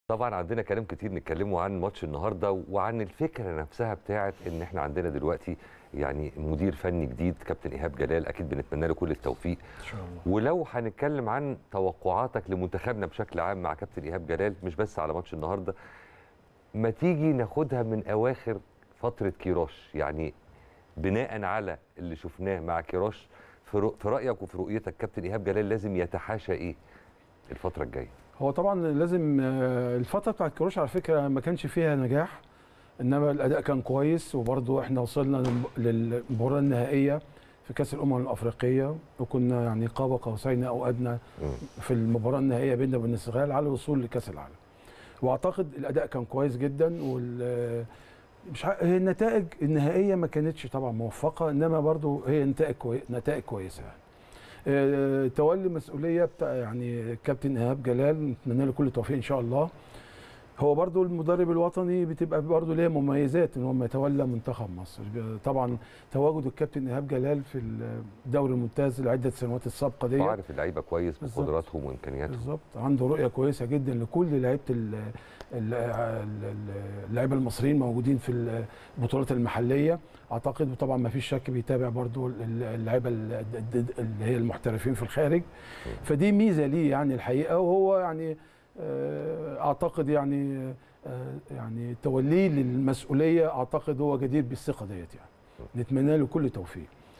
طبعا عندنا كلام كتير نتكلمه عن ماتش النهارده وعن الفكره نفسها بتاعه ان احنا عندنا دلوقتي يعني مدير فني جديد كابتن ايهاب جلال اكيد بنتمنى له كل التوفيق ان شاء الله ولو هنتكلم عن توقعاتك لمنتخبنا بشكل عام مع كابتن ايهاب جلال مش بس على ماتش النهارده ما تيجي ناخدها من اواخر فتره كيروش يعني بناء على اللي شفناه مع كيروش في رؤ- في رايك وفي رؤيتك كابتن ايهاب جلال لازم يتحاشى ايه الفتره الجايه هو طبعا لازم آه، الفتره بتاعت كروش على فكره ما كانش فيها نجاح انما الاداء كان كويس وبرضه احنا وصلنا للم- للمباراه النهائيه في كاس الامم الافريقيه وكنا يعني قاب قوسين او ادنى مم. في المباراه النهائيه بيننا وبين السنغال على الوصول لكاس العالم واعتقد الاداء كان كويس جدا وال مش ع- هي النتائج النهائيه ما كانتش طبعا موفقه انما برضو هي نتائج كوي... نتائج كويسه يعني. آه، تولي مسؤوليه بتاع يعني كابتن ايهاب جلال نتمنى له كل التوفيق ان شاء الله هو برضو المدرب الوطني بتبقى برضو ليه مميزات ان هو لما يتولى منتخب مصر طبعا تواجد الكابتن ايهاب جلال في الدوري الممتاز لعده سنوات السابقه دي وعارف اللعيبه كويس بالظبط. بقدراتهم وامكانياتهم بالظبط عنده رؤيه كويسه جدا لكل لعيبه ال- ال- ال- اللعيبه المصريين موجودين في البطولات المحليه اعتقد طبعا ما فيش شك بيتابع برضو ال- اللعيبه ال- اللي هي المحترفين في الخارج فدي ميزه ليه يعني الحقيقه وهو يعني آه، اعتقد يعني آه، يعني توليه للمسؤوليه اعتقد هو جدير بالثقه ديت يعني نتمنى له كل توفيق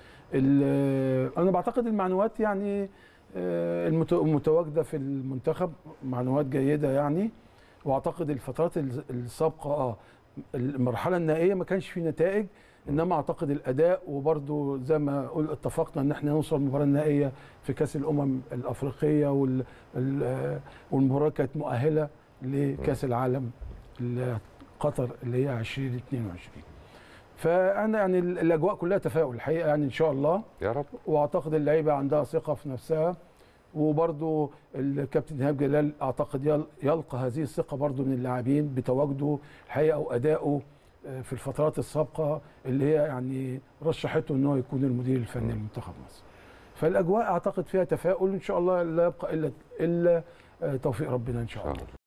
ال- انا بعتقد المعنويات يعني آه، المت- المتواجده في المنتخب معنويات جيده يعني واعتقد الفترات الز- السابقه اه المرحله النهائيه ما كانش في نتائج انما اعتقد الاداء وبرده زي ما قل اتفقنا ان احنا نوصل المباراه النهائيه في كاس الامم الافريقيه وال ال- آه، والمباراه كانت مؤهله لكاس العالم ال- قطر اللي هي 2022 فانا يعني ال- الاجواء كلها تفاؤل الحقيقه يعني ان شاء الله يا رب واعتقد اللعيبه عندها ثقه في نفسها وبرضو الكابتن ايهاب جلال اعتقد يل- يلقى هذه الثقه برضو من اللاعبين بتواجده الحقيقه وادائه آه، في الفترات السابقه اللي هي يعني رشحته ان هو يكون المدير الفني لمنتخب مصر. فالاجواء اعتقد فيها تفاؤل ان شاء الله لا يبقى الا الا آه، توفيق ربنا ان شاء ان الله. شاء الله